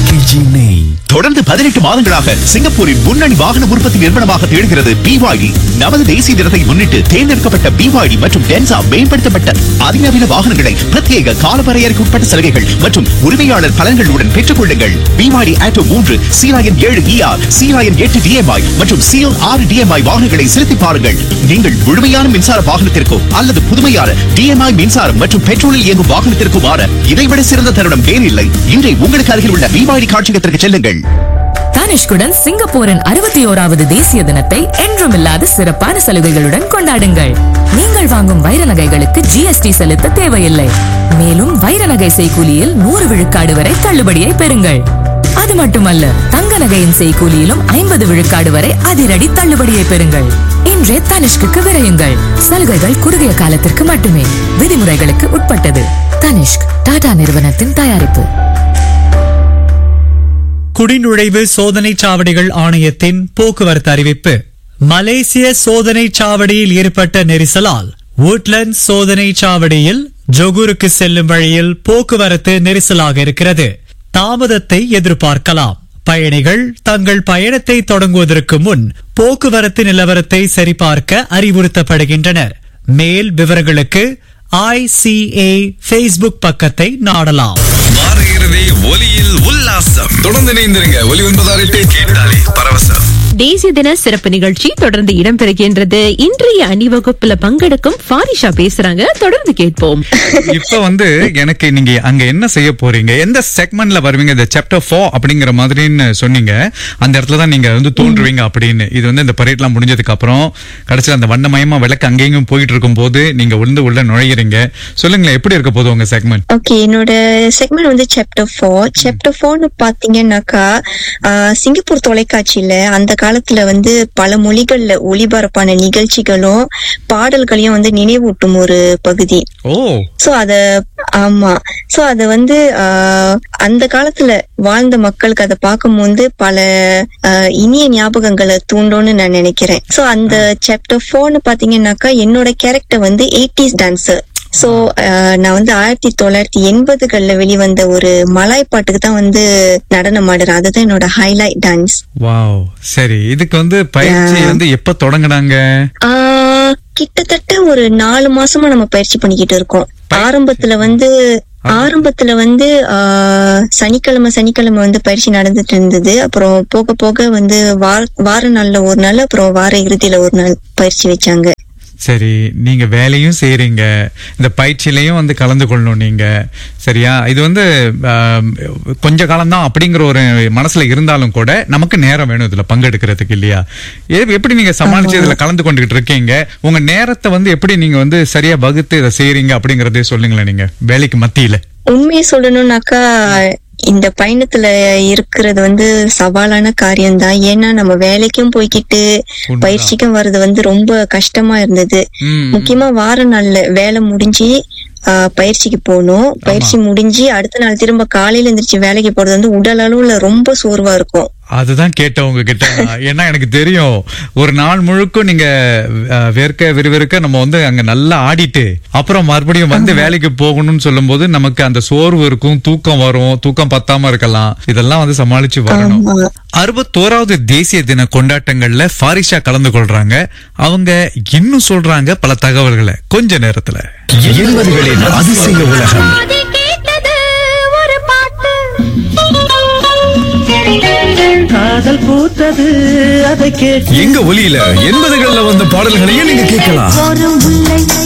LKG நெய் தொடர்ந்து பதினெட்டு மாதங்களாக சிங்கப்பூரின் முன்னணி வாகன உற்பத்தி நிறுவனமாக திகழ்கிறது பிவாய்டி நமது தேசிய தினத்தை முன்னிட்டு தேர்ந்தெடுக்கப்பட்ட பிவாய்டி மற்றும் டென்சா மேம்படுத்தப்பட்ட அதிநவீன வாகனங்களை பிரத்யேக காலவரையறைக்கு உட்பட்ட சலுகைகள் மற்றும் உரிமையாளர் பலன்களுடன் பெற்றுக் கொள்ளுங்கள் பிவாய்டி ஆட்டோ மூன்று சீராயன் ஏழு இஆர் சீராயன் எட்டு டிஎம்ஐ மற்றும் சிஎல் ஆறு டிஎம்ஐ வாகனங்களை செலுத்தி பாருங்கள் நீங்கள் முழுமையான மின்சார வாகனத்திற்கோ அல்லது புதுமையான டிஎம்ஐ மின்சாரம் மற்றும் பெட்ரோலில் இயங்கும் வாகனத்திற்கோ மாற இதைவிட சிறந்த தருணம் வேறில்லை இன்றை உங்களுக்கு அருகில் உள்ள பிவாய்டி காட்சியகத்திற்கு செல்லுங்கள் தானிஷ்குடன் சிங்கப்பூரின் அறுபத்தி ஓராவது தேசிய தினத்தை என்றுமில்லாத சிறப்பான சலுகைகளுடன் கொண்டாடுங்கள் நீங்கள் வாங்கும் வைர நகைகளுக்கு ஜிஎஸ்டி செலுத்த தேவையில்லை மேலும் வைர நகை செய்கூலியில் நூறு விழுக்காடு வரை தள்ளுபடியை பெறுங்கள் அது மட்டுமல்ல தங்க நகையின் செய்கூலியிலும் ஐம்பது விழுக்காடு வரை அதிரடி தள்ளுபடியை பெறுங்கள் இன்றே தனிஷ்குக்கு விரையுங்கள் சலுகைகள் குறுகிய காலத்திற்கு மட்டுமே விதிமுறைகளுக்கு உட்பட்டது தனிஷ்க் டாடா நிறுவனத்தின் தயாரிப்பு குடிநுழைவு சோதனை சாவடிகள் ஆணையத்தின் போக்குவரத்து அறிவிப்பு மலேசிய சோதனை சாவடியில் ஏற்பட்ட நெரிசலால் woodland சோதனை சாவடியில் ஜொகூருக்கு செல்லும் வழியில் போக்குவரத்து நெரிசலாக இருக்கிறது தாமதத்தை எதிர்பார்க்கலாம் பயணிகள் தங்கள் பயணத்தை தொடங்குவதற்கு முன் போக்குவரத்து நிலவரத்தை சரிபார்க்க அறிவுறுத்தப்படுகின்றனர் மேல் விவரங்களுக்கு ஐசிஏ ஃபேஸ்புக் பக்கத்தை நாடலாம் வார இறுதி ஒலியில் உல்லாசம் தொடர்ந்து இணைந்திருங்க ஒலி ஒன்பதாறு எட்டு கேட்டாலே பரவசம் தேசிய தின சிறப்பு நிகழ்ச்சி தொடர்ந்து இடம்பெறுகின்றது இன்றைய அணிவகுப்புல பங்கெடுக்கும் ஃபாரிஷா பேசுறாங்க தொடர்ந்து கேட்போம் இப்ப வந்து எனக்கு நீங்க அங்க என்ன செய்ய போறீங்க எந்த செக்மெண்ட்ல வருவீங்க இந்த சாப்டர் ஃபோர் அப்படிங்கிற மாதிரின்னு சொன்னீங்க அந்த இடத்துல தான் நீங்க வந்து தோன்றுவீங்க அப்படின்னு இது வந்து இந்த பரேட்லாம் முடிஞ்சதுக்கு அப்புறம் கடைசியில் அந்த வண்ணமயமா விளக்கு அங்கேயும் போயிட்டு இருக்கும் போது நீங்க உள்ள உள்ள நுழையிறீங்க சொல்லுங்களேன் எப்படி இருக்க போகுது உங்க செக்மெண்ட் ஓகே என்னோட செக்மெண்ட் வந்து சாப்டர் ஃபோர் சாப்டர் ஃபோர்னு பாத்தீங்கன்னாக்கா ஆஹ், சிங்கப்பூர் தொலைக்காட்சியில அந்த காலத்துல வந்து பல மொழிகள்ல ஒளிபரப்பான நிகழ்ச்சிகளும் பாடல்களையும் வந்து நினைவூட்டும் ஒரு பகுதி ஓ சோ அத ஆமா சோ அத வந்து ஆஹ், அந்த காலத்துல வாழ்ந்த மக்களுக்கு அதை பார்க்கும்போது பல ஆஹ், இனிய ஞாபகங்களை தூண்டும்னு நான் நினைக்கிறேன் சோ அந்த சாப்டர் ஃபோர்னு பாத்தீங்கன்னாக்கா என்னோட கேரக்டர் வந்து எயிட்டிஸ் டான்சர் சோ நான் வந்து ஆயிரத்தி தொள்ளாயிரத்தி எண்பதுகள்ல வெளிவந்த ஒரு மலாய் பாட்டுக்கு தான் வந்து நடனம் ஆடுறேன் அதுதான் என்னோட ஹைலைட் டான்ஸ் வாவ் சரி இதுக்கு வந்து பயிற்சி வந்து எப்ப தொடங்குனாங்க ஆஹ் கிட்டத்தட்ட ஒரு நாலு மாசமா நம்ம பயிற்சி பண்ணிக்கிட்டு இருக்கோம் ஆரம்பத்துல வந்து ஆரம்பத்துல வந்து ஆஹ் சனிக்கிழமை சனிக்கிழமை வந்து பயிற்சி நடந்துட்டு இருந்தது அப்புறம் போக போக வந்து வார வார நாள்ல ஒரு நாள் அப்புறம் வார இறுதியில ஒரு நாள் பயிற்சி வச்சாங்க சரி நீங்க வேலையும் செய்றீங்க இந்த பயிற்சியிலையும் வந்து கலந்து கொள்ளணும் நீங்க சரியா இது வந்து ஆம், கொஞ்ச காலம்தான் அப்படிங்கிற ஒரு மனசுல இருந்தாலும் கூட நமக்கு நேரம் வேணும் இதுல பங்கெடுக்கிறதுக்கு இல்லையா எ- எப்படி நீங்க சமாளிச்சு இதுல கலந்து கொண்டுகிட்டு இருக்கீங்க உங்க நேரத்தை வந்து எப்படி நீங்க வந்து சரியா வகுத்து இதை செய்றீங்க அப்படிங்கறதே சொல்லுங்களேன் நீங்க வேலைக்கு மத்தியில உண்மையை சொல்லணும்னாக்கா இந்த பயணத்துல இருக்கிறது வந்து சவாலான காரியம்தான் ஏன்னா நம்ம வேலைக்கும் போய்க்கிட்டு உண்மைதான். பயிற்சிக்கும் வர்றது வந்து ரொம்ப கஷ்டமா இருந்தது ம். முக்கியமா வார நாள்ல வேலை முடிஞ்சு ஆஹ், பயிற்சிக்கு போகணும் பயிற்சி முடிஞ்சு அடுத்த நாள் திரும்ப காலையில எந்திரிச்சு வேலைக்கு போறது வந்து உடல் அளவுல ரொம்ப சோர்வா இருக்கும் அதுதான் கேட்டேன் உங்ககிட்ட நான். ஏன்னா எனக்கு தெரியும் ஒரு நாள் முழுக்க நீங்க அஹ், வேர்க்க விறுவிறுக்க நம்ம வந்து அங்க நல்லா ஆடிட்டு அப்புறம் மறுபடியும் வந்து வேலைக்கு போகணும்னு சொல்லும்போது நமக்கு அந்த சோர்வு இருக்கும் தூக்கம் வரும் தூக்கம் பத்தாம இருக்கலாம் இதெல்லாம் வந்து சமாளிச்சு வரணும் ஆமா. அறுபத்தோராவது தேசிய தின கொண்டாட்டங்கள்ல ஃபாரிஷா கலந்து கொள்றாங்க அவங்க இன்னும் சொல்றாங்க பல தகவல்களை கொஞ்ச நேரத்துல எண்பதுகளின் அதிசய உலகம் காதல் பூத்தது அதை கேட்டு எங்க ஒலியில எண்பதுகள்ல வந்த பாடல்களையும் நீங்க கேட்கலாம் ஒரு முல்லை